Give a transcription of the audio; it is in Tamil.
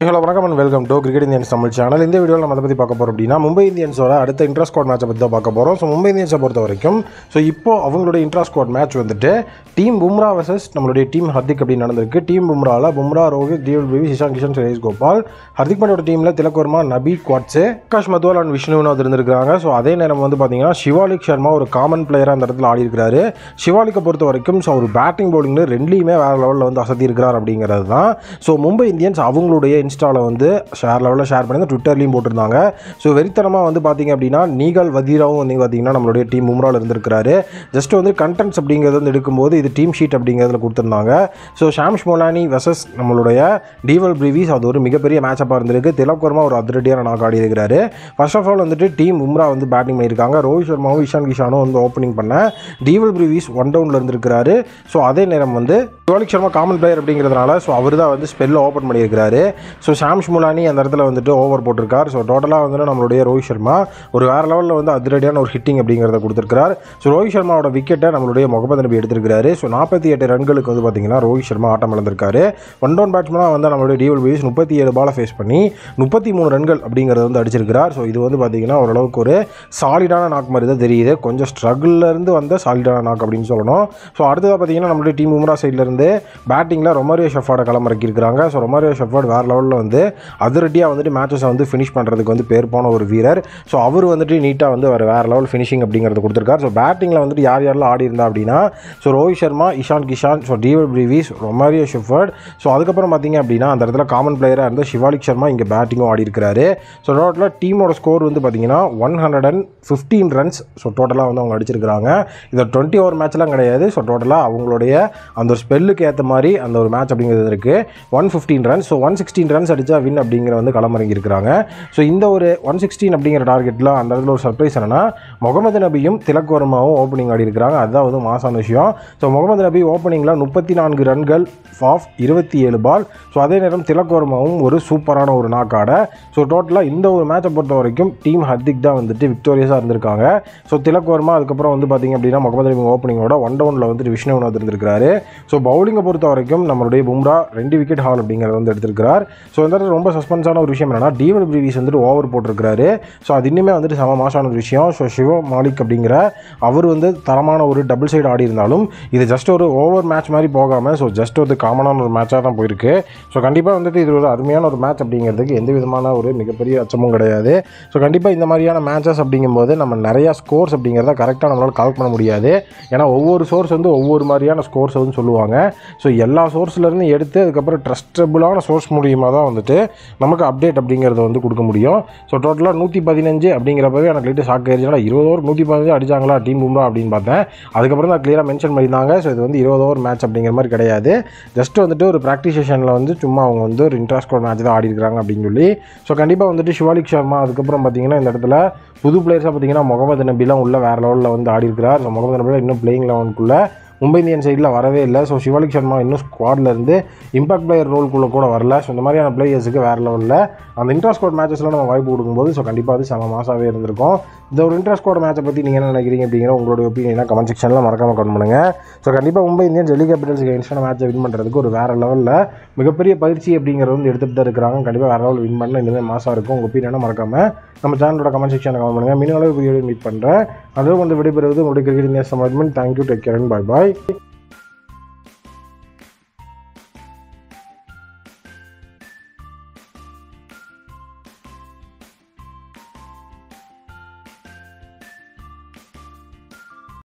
ஹலோ வணக்கம் and welcome to cricket Indians Tamil channel இந்த வீடியோவில் நம்ம அதை பற்றி பார்க்க போகிறோம் அப்படின்னா மும்பை இந்தியன்ஸோட அடுத்த இன்ட்ரா ஸ்குவாட் மேட்சை பற்றி தான் பார்க்க போகிறோம் ஸோ மும்பை இந்தியன்ஸை பொறுத்த வரைக்கும் ஸோ இப்போ அவங்களுடைய இன்ட்ரா ஸ்குவாட் மேட்ச் வந்துட்டு டீம் பும்ரா வர்சஸ் நம்மளுடைய டீம் ஹர்திக் அப்படின்னு நடந்திருக்கு டீம் பும்ராவில் பும்ரா ரோஹித் டிஎல் பிவி சிஷான் கிஷன் சுரேஷ் கோபால் ஹர்திக் பாண்டியோட டீமில் திலக் வர்மா நபி குவாட்ஸு ஆகாஷ் மதுவால் அண்ட் விஷ்ணுவின் வந்து இருந்திருக்காங்க ஸோ அதே நேரம் வந்து பார்த்தீங்கன்னா சிவாலிக் சர்மா ஒரு காமன் பிளேயராக அந்த இடத்துல ஆடி இருக்கிறாரு சிவாலிக்கை பொறுத்த வரைக்கும் ஸோ அவர் பேட்டிங் பவுலிங்னு ரெண்டுலையுமே வேறு லெவலில் வந்து அசத்தி இருக்கிறார் அப்படிங்கிறது தான் ஸோ மும்பை இந்தியன்ஸ் அவங்களுடைய இன்ஸ்டாவில் வந்து ஷேர் லெவலில் ஷேர் பண்ணி ட்விட்டர்லையும் போட்டிருந்தாங்க ஸோ வெறித்தனமாக வந்து பார்த்தீங்க அப்படின்னா நீகல் வதீராவும் வந்து பார்த்தீங்கன்னா நம்மளுடைய டீம் மும்ராவில் இருந்திருக்காரு ஜஸ்ட் வந்து கண்டென்ட்ஸ் அப்படிங்கிறது வந்து எடுக்கும்போது இது டீம் ஷீட் அப்படிங்கிறதுல கொடுத்துருந்தாங்க ஸோ ஷாம்ஸ் மோலானி வெசஸ் நம்மளுடைய டீவல் பிரிவிஸ் அது ஒரு மிகப்பெரிய மேட்சப்பாக இருந்திருக்கு திலக் வர்மா ஒரு அதிரடியான நாக் ஆடி இருக்கிறாரு ஃபர்ஸ்ட் ஆஃப் ஆல் வந்துட்டு டீம் மும்ரா வந்து பேட்டிங் பண்ணியிருக்காங்க ரோஹித் சர்மாவும் இஷான் கிஷானும் வந்து ஓப்பனிங் பண்ண டீவல் பிரிவிஸ் ஒன் டவுனில் இருந்திருக்கிறாரு ஸோ அதே நேரம் வந்து ரோஹித் சர்மா காமன் பிளேயர் அப்படிங்கிறதுனால ஸோ அவர் தான் வந்து ஸ்பெல்ல ஓப்பன் பண்ணியிருக்கிறாரு ஸோ ஷாம்ஸ் முலானி அந்த இடத்துல வந்துட்டு ஓவர் போட்டிருக்கார் ஸோ டோட்டலாக வந்து நம்மளுடைய ரோஹித் சர்மா ஒரு வேறு லெவலில் வந்து அதிரடியான ஒரு ஹிட்டிங் அப்படிங்கிறத கொடுத்துருக்கார் ஸோ ரோஹித் சர்மாவோட விக்கெட்டை நம்மளுடைய முகமது நபி எடுத்திருக்காரு ஸோ நாற்பத்தி எட்டு ரன்களுக்கு வந்து பார்த்தீங்கன்னா ரோஹித் சர்மா ஆட்டம் இழந்திருக்காரு ஒன் டவுன் பேட்ஸ்மனாக வந்து நம்மளுடைய டிஎல் பிவிஸ் முப்பத்தி ஏழு பாலை ஃபேஸ் பண்ணி முப்பத்தி மூணு ரன்கள் அப்படிங்கிறத வந்து அடிச்சிருக்கிறார் ஸோ இது வந்து பார்த்தீங்கன்னா ஓரளவுக்கு ஒரு சாலிடான நாக் மாதிரி தான் தெரியுது கொஞ்சம் ஸ்ட்ரகிள்ல இருந்து வந்த சாலிடான நாக் அப்படின்னு சொல்லணும் ஸோ அடுத்ததாக பார்த்தீங்கன்னா நம்மளுடைய டீம் உம்ரா சைட்லேருந்து பேட்டிங்கில் ரொமாரியோ ஷெஃபார்டை களமிறக்கியிருக்கிறாங்க ஸோ ரொமாரியோ ஷெஃபார்ட் வேறு லெவலில் வந்து அதிரடியாக வந்துட்டு மேட்சஸை வந்து ஃபினிஷ் பண்ணுறதுக்கு வந்து பேர் போன ஒரு வீரர் ஸோ அவர் வந்துட்டு நீட்டாக வந்து அவர் வேறு லெவல் ஃபினிஷிங் அப்படிங்கிறது கொடுத்துருக்காரு ஸோ பேட்டிங்கில் வந்துட்டு யார் யாரெல்லாம் ஆடி இருந்தா அப்படின்னா so Rohit Sharma Ishan Kishan so Dewald Brevis Romario Shepherd so அதுக்கப்புறம் பார்த்தீங்க அப்படின்னா அந்த இடத்துல காமன் பிளேயராக இருந்த சிவாலிக் சர்மா இங்கே பேட்டிங்கும் ஆடி இருக்கிறாரு ஸோ டோட்டலாக டீமோட ஸ்கோர் வந்து பார்த்தீங்கன்னா one hundred and fifteen runs so டோட்டலாக வந்து அவங்க அடிச்சிருக்கிறாங்க இது டுவெண்ட்டி ஓவர் மேட்ச்லாம் கிடையாது ஸோ டோட்டலாக அவங்களுடைய அந்த ஒரு ஸ்பெல்லுக்கு ஏற்ற மாதிரி அந்த ஒரு மேட்ச் அப்படிங்கிறது இருக்குது one fifteen runs so one sixteen runs அடித்தா வின் அப்படிங்கிற வந்து களமிறங்கி இருக்கிறாங்க ஸோ இந்த ஒரு ஒன் சிக்ஸ்டீன் அப்படிங்கிற டார்கெட்டில் அந்த இடத்துல ஒரு சர்ப்ரைஸ் என்னன்னா முகமது நபியும் திலக் வர்மாவும் ஓப்பனிங் ஆடி இருக்கிறாங்க அதுதான் வந்து மாசான விஷயம் ஸோ முகமது நபி ஓப்பனிங்கில் முப்பத்தி நான்கு ரன்கள் ஆஃப் இருபத்தி ஏழு பால் ஸோ அதே நேரம் திலக் வர்மாவும் ஒரு சூப்பரான ஒரு நாக் ஆட ஸோ டோட்டலாக இந்த ஒரு மேட்சை பொறுத்த வரைக்கும் டீம் ஹர்திக் தான் வந்துட்டு விக்டோரியஸாக இருந்திருக்காங்க ஸோ திலக் வர்மா அதுக்கப்புறம் வந்து பார்த்தீங்க அப்படின்னா முகமது நபி ஓப்பனிங்கோட ஒன் டவுனில் வந்துட்டு விஷ்ணுவநாத் இருந்திருக்காரு ஸோ பவுலிங்கை பொறுத்த வரைக்கும் நம்மளுடைய பும்ரா ரெண்டு விக்கெட் ஹால் அப்படிங்கிறத வந்து எடுத்திருக்கிறார் ஸோ இந்த இடத்துல ரொம்ப சஸ்பென்ஸான ஒரு விஷயம் என்னன்னா டிவல் பிரிவிஸ் வந்துட்டு ஓவர் போட்டிருக்கிறாரு ஸோ அது இன்னுமே வந்துட்டு சம மாசான ஒரு விஷயம் ஸோ சிவ மாலிக் அப்படிங்கிற அவர் வந்து தரமான ஒரு டபுள் சைடு ஆடி இருந்தாலும் இது ஜஸ்ட் ஒரு ஓவர் மேட்ச் மாதிரி போகாமல் ஸோ ஜஸ்ட் ஒரு காமனான ஒரு மேட்சாக தான் போயிருக்கு ஸோ கண்டிப்பாக வந்துட்டு இது ஒரு அருமையான ஒரு மேட்ச் அப்படிங்கிறதுக்கு எந்த விதமான ஒரு மிகப்பெரிய அச்சமும் கிடையாது ஸோ கண்டிப்பாக இந்த மாதிரியான மேட்சஸ் அப்படிங்கும்போது நம்ம நிறையா ஸ்கோர்ஸ் அப்படிங்கிறத கரெக்டாக நம்மளால் கால் பண்ண முடியாது ஏன்னா ஒவ்வொரு சோர்ஸ் வந்து ஒவ்வொரு மாதிரியான ஸ்கோர்ஸ் வந்து சொல்லுவாங்க ஸோ எல்லா சோர்ஸ்லேருந்து எடுத்து அதுக்கப்புறம் ட்ரஸ்டபுளான சோர்ஸ் மூலியமாக தான் வந்துட்டு நமக்கு அப்டேட் அப்படிங்கிறத வந்து கொடுக்க முடியும் ஸோ டோட்டலாக நூற்றி பதினஞ்சு அப்படிங்கிறப்பவே எனக்கு லைட்டு ஷாக் ஆயிடுச்சுனா இருபது ஓவர் நூற்றி பதினஞ்சு அடிச்சாங்களா டீம் பும்ரா அப்படின்னு பார்த்தேன் அதுக்கப்புறம் தான் கிளியராக மென்ஷன் பண்ணியிருந்தாங்க ஸோ இது வந்து இருபது ஓவர் மேட்ச் அப்படிங்கிற மாதிரி கிடையாது ஜஸ்ட் வந்துட்டு ஒரு ப்ராக்டிஸ் செஷனில் வந்து சும்மா அவங்க வந்து ஒரு இன்ட்ராஸ்ட் மேட்ச் தான் ஆடி இருக்காங்க அப்படின்னு சொல்லி ஸோ கண்டிப்பாக வந்துட்டு சிவாலிக் சர்மா அதுக்கப்புறம் பார்த்தீங்கன்னா இந்த இடத்துல புது பிளேயர்ஸாக பார்த்தீங்கன்னா முகமது நபிலாம் உள்ள வேறு லெவலில் வந்து ஆடி இருக்கிறார் ஸோ முகமது நபிலாம் இன்னும் பிளேயிங் லெவனுக்குள்ளே மும்பை இந்தியன் சைடில் வரவே இல்லை ஸோ சிவாலிக் சர்மா இன்னும் ஸ்குவாடில் இருந்து இம்பாக்ட் பிளேயர் ரோல்குள்ளே கூட வரல ஸோ இந்த மாதிரியான பிளேயர்ஸுக்கு வேறு லெவலில் அந்த இன்ட்ரா ஸ்குவாட் மேட்சஸில் நம்ம வாய்ப்பு கொடுக்கும்போது ஸோ கண்டிப்பாக அது செம மாசாவே இருந்திருக்கும் இந்த ஒரு இன்ட்ரா ஸ்குவாட் மேட்சை பற்றி நீங்கள் என்ன நினைக்கிறீங்க அப்படிங்கிற உங்களோட ஒப்பீனியனை கமெண்ட் செக்ஷனில் மறக்காம கமெண்ட் பண்ணுங்கள் ஸோ கண்டிப்பாக மும்பை இந்தியன்ஸ் டெல்லி கேபிட்டல்ஸுக்கு இன்ஸ்டான மேட்சை வின் பண்ணுறதுக்கு ஒரு வேறு லெவலில் மிகப்பெரிய பயிற்சி அப்படிங்கிறது வந்து எடுத்துகிட்டு தான் இருக்கிறாங்க கண்டிப்பாக வேறு லெவல் வின் பண்ண இனிமேல் மாசாக இருக்கும் உங்கள் ஒப்பீனியனை மறக்காமல் நம்ம சேனலோட கமெண்ட் செக்ஷனில் கமெண்ட் பண்ணுங்கள் மீனளவு வீடியோ மீட் பண்ணுறேன் அதுவும் வந்து விடைபெறுவது உங்களுடைய கிரிக்கெட் இந்தியா சமாஜ்மெண்ட் thank you take care and bye bye